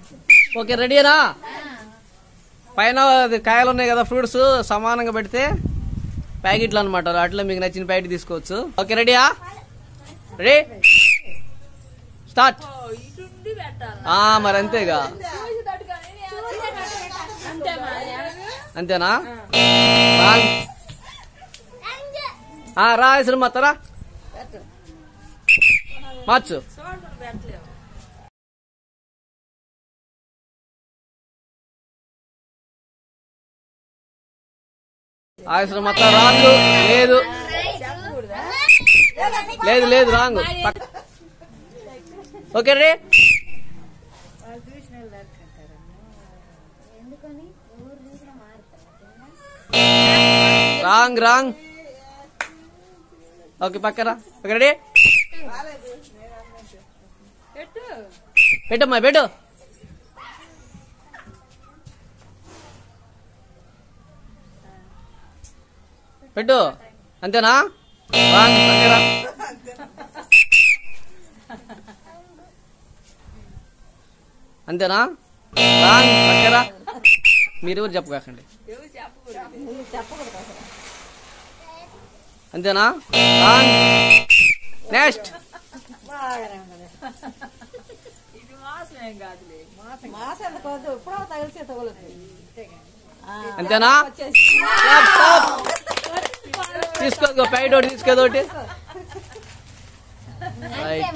Okay రెడీనా పైన అది కాయలు ఉన్నాయి కదా ఫ్రూట్స్ సమానంగా పెడితే ప్యాకెట్లు అనమాట అట్లా మీకు నచ్చిన ప్యాకెట్ తీసుకోవచ్చు ఓకే రెడీయా రెడీ స్టార్ట్ ఇటుండి పెట్టాలి ఆ మరి అంతేగా అంతే మరి అంతేనా రాంగ్. ఆ, రా ఇసురు మొత్తరా మార్చు చూడండి పెట్టలేము ఆ ఇసురు మొత్తం రాంగ్ లేదు లేదు లేదు రాంగ్ పక్క- okay ready wrong wrong okay పక్కరా ఓకే రెడీ పెట్టు పెట్టమ్మా పెట్టు పెట్టు అంతేనా రాంగ్ పక్కరా అంతేనా రాంగ్ పక్కరా మీరు ఎవరు చెప్పకండి ఎవరు చెప్పకూడదు అంతేనా రాంగ్ నెక్స్ట్ ఇది మాసం ఏం కాదులే అంతేనా స్టాప్, స్టాప్. తీసుకో ఇదిగో ప్యాకెట్ ఒకటి తీసుకోదు ఒకటి రైట్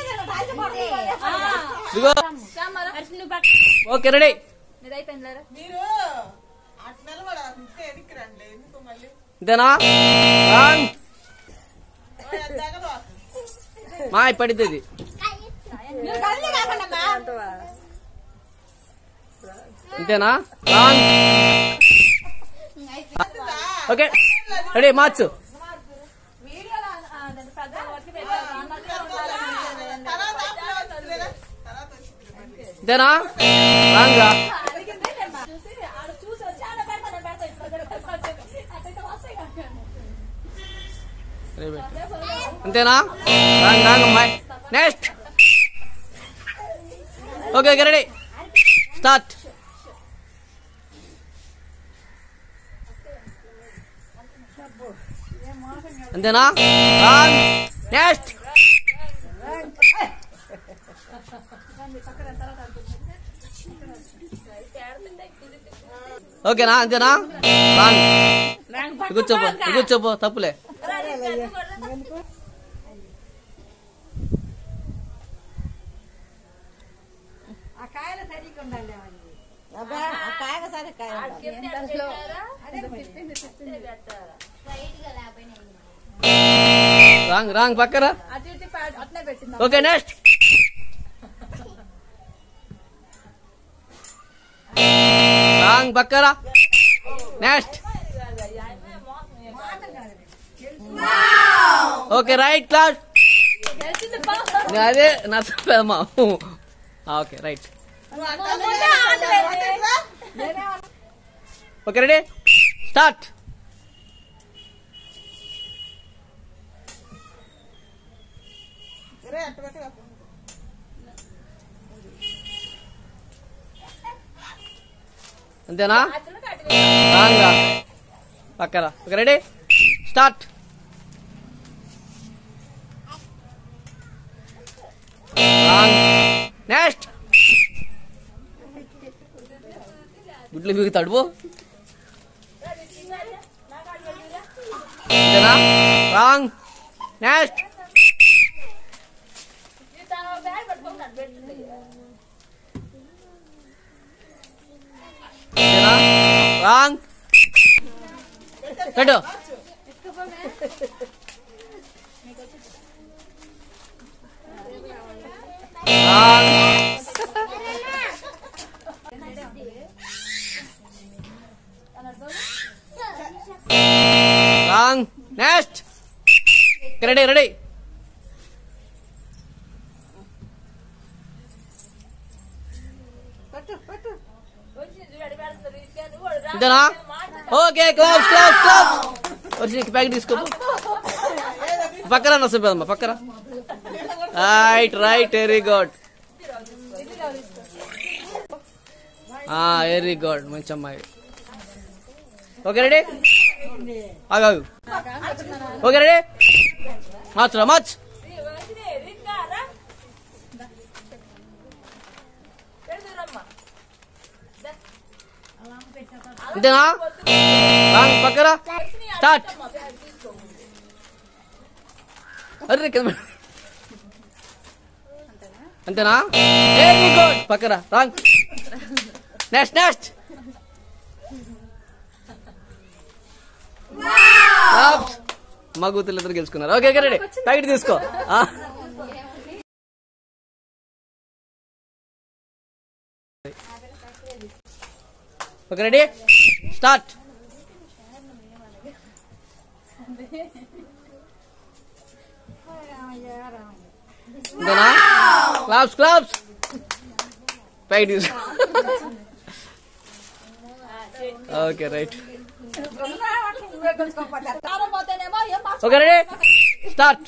ఇదిగో ఓకే రెడీ నీది అయిపోయింది లేరా మీరు అటు నిలబడాలి ఇంటికి ఎనికి రండి ఎందుకు మళ్ళీ అంతేనా రాంగ్ ఓ, అది తగదు. మా పడితే ఇది అంతేనా రాంగ్ ఓకే రెడీ మార్చు తర్వాత ఆపులో వస్తుందిరా. తర్వాత వచ్చింది అంతేనా రాంగ్ రా రెడీ పెట్టు. అంతేనా రాంగ్ రాంగ్ అమ్మాయి next okay okay ready start అంతేనా రాంగ్ నెక్స్ట్ ఓకేనా అంతేనా రాంగ్ కూర్చోపో కూర్చోపో తప్పులే రాంగ్ రాంగ్ పక్కరా ఓకే నెక్స్ట్ రాంగ్ పక్కరా నెక్స్ట్ ఓకే రైట్ క్లాస్ అదే నచ్చమ్మా okay right okay ready start రే, అటు పెట్టు. అంతేనా రాంగా పక్కరా okay ready start wrong next గుడ్లు మీకు తడుపు అంతేనా రాంగ్ నెక్స్ట్ అంతేనా రాంగ్ పెట్టు wrong wrong next ready ready అంతేనా ఓకే క్లాస్ క్లాస్ క్లాస్ వచ్చి నీకు ప్యాకెట్ తీసుకో పక్కన నచ్చపోదమ్మా పక్కన right right very good very good మంచి అమ్మాయి ఓకే రెడీ ఆగు ఆగు ఓకే రెడీ మార్చ్ రా మార్చ్ అంతేనా రాంగ్ పక్కరా స్టార్ట్ అరే కింద పడి. అంతేనా వెరీ గుడ్ పక్కరా రాంగ్ నెక్స్ట్ నెక్స్ట్ మా కూతురు ఇద్దరు గెలుచుకున్నారు ఓకే ఓకే రెడీ ప్యాకెట్ తీసుకో ఆ. ఓకే రెడీ స్టార్ట్ అంతేనా క్లాప్స్ క్లాప్స్ ప్యాకెట్ తీసుకో okay right okay ready start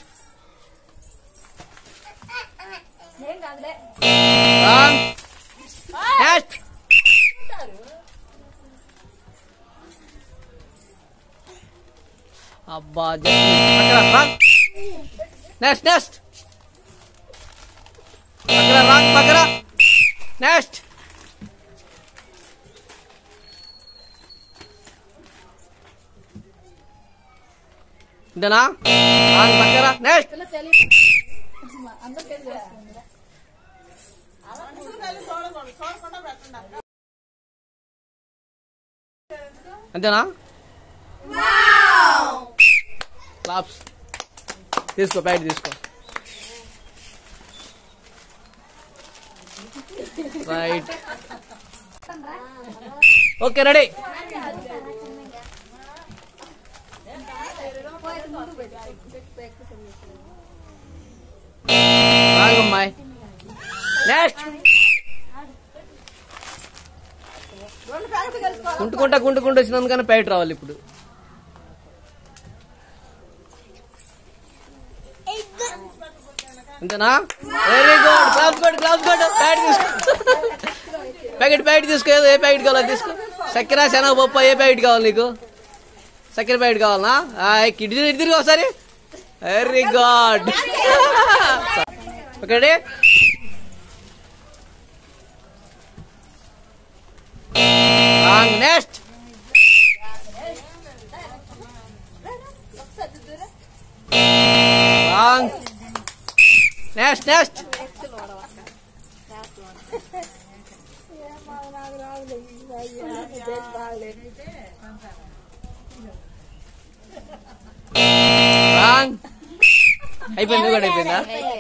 ఏం కాదులే నెక్స్ట్ అబ్బా నెక్స్ట్ నెక్స్ట్ పక్కన రాంగ్ పక్కన నెక్స్ట్ ఇంతనా రాంగ్ పక్కన నెక్స్ట్ చూడకూడదు చూడకుండా పెట్టండి అంతేనా క్లాప్స్ తీసుకో ప్యాకెట్ తీసుకో రైట్ ఓకే రెడీ రాంగమ్మాయి నెక్స్ట్ కుంటుకుంటా కుంటుకుంటూ వచ్చినందుకని ప్యాకెట్ రావాలి ఇప్పుడు అంతేనా వెరీ గుడ్ క్లాప్స్ కొట్టు క్లాప్స్ కొట్టు ప్యాకెట్ తీసుకో ప్యాకెట్ ప్యాకెట్ తీసుకో ఏదో ఏ ప్యాకెట్ కావాలో తీసుకో చక్కెర శనగ పప్పు ఏ ప్యాకెట్ కావాలి నీకు చక్కెర ప్యాకెట్ కావాలనా కిడ్నీ ఇటు తిరిగి ఒకసారి very good okay next wrong next next wrong అయిపోయింది కూడా అయిపోయిందా